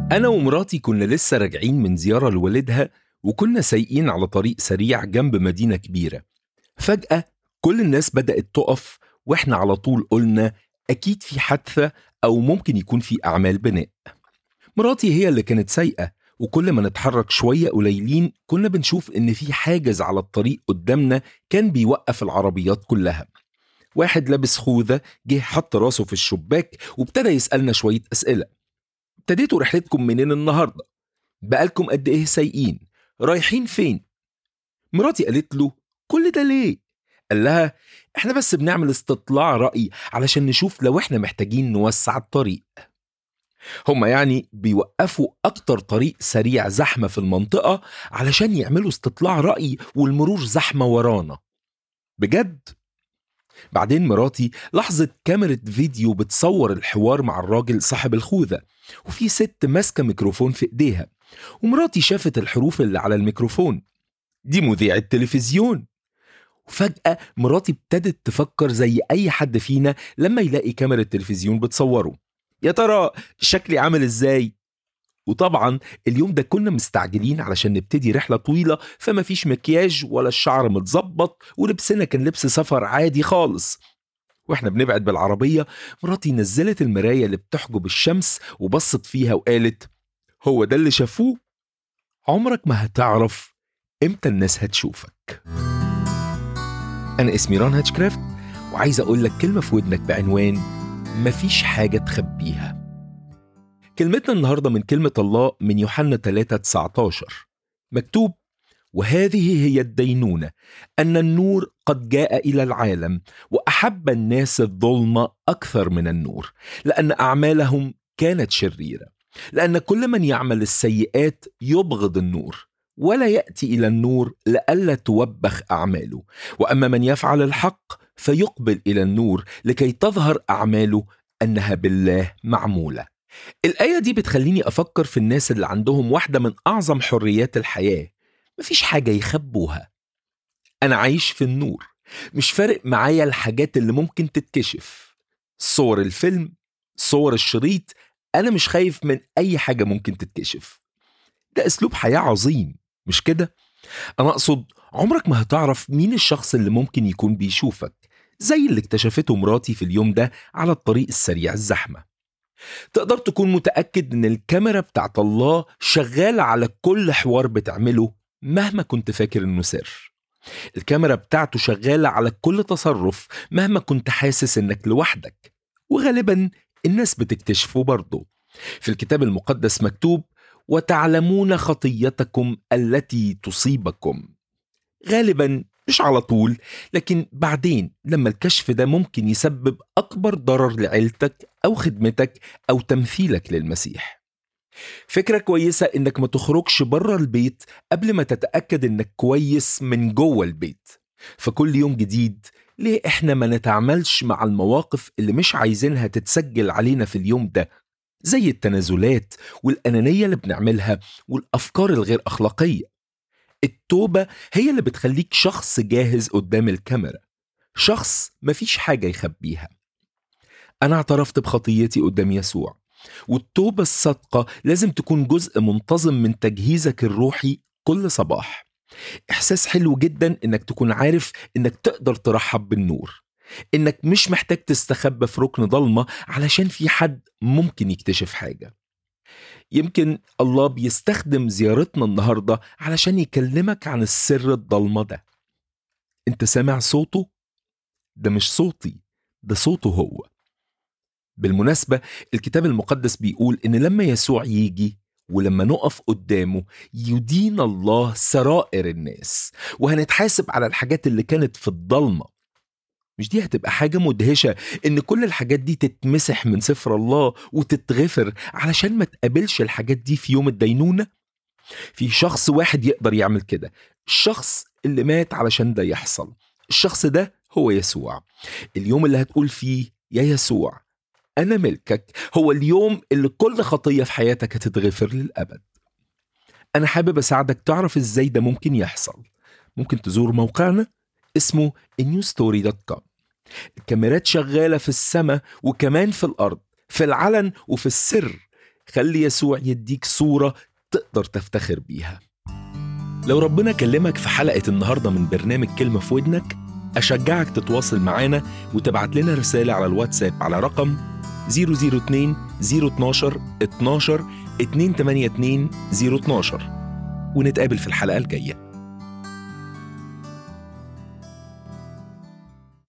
أنا ومراتي كنا لسه راجعين من زيارة لوالدها وكنا سايقين على طريق سريع جنب مدينة كبيرة فجأة كل الناس بدأت تقف وإحنا على طول قلنا أكيد في حادثة أو ممكن يكون في أعمال بناء مراتي هي اللي كانت سايقة وكل ما نتحرك شوية قليلين كنا بنشوف إن في حاجز على الطريق قدامنا كان بيوقف العربيات كلها واحد لابس خوذة جه حط راسه في الشباك وابتدى يسألنا شوية أسئلة ابتديتوا رحلتكم منين النهاردة؟ بقالكم قد إيه سايقين؟ رايحين فين؟ مراتي قالت له كل ده ليه؟ قال لها احنا بس بنعمل استطلاع رأي علشان نشوف لو احنا محتاجين نوسع الطريق هما يعني بيوقفوا أكتر طريق سريع زحمة في المنطقة علشان يعملوا استطلاع رأي والمرور زحمة ورانا بجد؟ بعدين مراتي لاحظت كاميرا فيديو بتصور الحوار مع الراجل صاحب الخوذة وفي ست ماسكة ميكروفون في ايديها ومراتي شافت الحروف اللي على الميكروفون دي مذيعة تلفزيون وفجأة مراتي ابتدت تفكر زي أي حد فينا لما يلاقي كاميرا التلفزيون بتصوره يا ترى شكلي عامل ازاي؟ وطبعا اليوم ده كنا مستعجلين علشان نبتدي رحلة طويلة فما فيش مكياج ولا الشعر متظبط ولبسنا كان لبس سفر عادي خالص واحنا بنبعد بالعربية مراتي نزلت المراية اللي بتحجب الشمس وبصت فيها وقالت هو ده اللي شافوه؟ عمرك ما هتعرف امتى الناس هتشوفك أنا اسمي ران هاتشكرافت وعايز أقول لك كلمة في ودنك بعنوان مفيش حاجة تخبيها كلمتنا النهاردة من كلمة الله من يوحنا 3 19 مكتوب وهذه هي الدينونة أن النور قد جاء إلى العالم وأحب الناس الظلم أكثر من النور لأن أعمالهم كانت شريرة لأن كل من يعمل السيئات يبغض النور ولا يأتي إلى النور لئلا توبخ أعماله وأما من يفعل الحق فيقبل إلى النور لكي تظهر أعماله أنها بالله معمولة الآية دي بتخليني أفكر في الناس اللي عندهم واحدة من أعظم حريات الحياة مفيش حاجة يخبوها أنا عايش في النور مش فارق معايا الحاجات اللي ممكن تتكشف صور الفيلم صور الشريط أنا مش خايف من أي حاجة ممكن تتكشف ده أسلوب حياة عظيم مش كده؟ أنا أقصد عمرك ما هتعرف مين الشخص اللي ممكن يكون بيشوفك زي اللي اكتشفته مراتي في اليوم ده على الطريق السريع الزحمة تقدر تكون متأكد إن الكاميرا بتاعت الله شغالة على كل حوار بتعمله مهما كنت فاكر إنه سر الكاميرا بتاعته شغالة على كل تصرف مهما كنت حاسس إنك لوحدك وغالبا الناس بتكتشفه برضه في الكتاب المقدس مكتوب وتعلمون خطيتكم التي تصيبكم غالبا مش على طول لكن بعدين لما الكشف ده ممكن يسبب أكبر ضرر لعيلتك أو خدمتك أو تمثيلك للمسيح فكرة كويسة إنك ما تخرجش بره البيت قبل ما تتأكد إنك كويس من جوه البيت فكل يوم جديد ليه إحنا ما نتعاملش مع المواقف اللي مش عايزينها تتسجل علينا في اليوم ده زي التنازلات والأنانية اللي بنعملها والأفكار الغير أخلاقية التوبة هي اللي بتخليك شخص جاهز قدام الكاميرا شخص مفيش حاجة يخبيها أنا اعترفت بخطيتي قدام يسوع والتوبة الصادقة لازم تكون جزء منتظم من تجهيزك الروحي كل صباح إحساس حلو جدا إنك تكون عارف إنك تقدر ترحب بالنور إنك مش محتاج تستخبى في ركن ضلمة علشان في حد ممكن يكتشف حاجة يمكن الله بيستخدم زيارتنا النهارده علشان يكلمك عن السر الضلمه ده انت سامع صوته ده مش صوتي ده صوته هو بالمناسبه الكتاب المقدس بيقول ان لما يسوع يجي ولما نقف قدامه يدين الله سرائر الناس وهنتحاسب على الحاجات اللي كانت في الضلمه مش دي هتبقى حاجة مدهشة إن كل الحاجات دي تتمسح من سفر الله وتتغفر علشان ما تقابلش الحاجات دي في يوم الدينونة؟ في شخص واحد يقدر يعمل كده الشخص اللي مات علشان ده يحصل الشخص ده هو يسوع اليوم اللي هتقول فيه يا يسوع أنا ملكك هو اليوم اللي كل خطية في حياتك هتتغفر للأبد أنا حابب أساعدك تعرف إزاي ده ممكن يحصل ممكن تزور موقعنا اسمه newstory.com الكاميرات شغالة في السماء وكمان في الأرض في العلن وفي السر خلي يسوع يديك صورة تقدر تفتخر بيها لو ربنا كلمك في حلقة النهاردة من برنامج كلمة في ودنك أشجعك تتواصل معانا وتبعت لنا رسالة على الواتساب على رقم 002 012 12 282 012 ونتقابل في الحلقة الجاية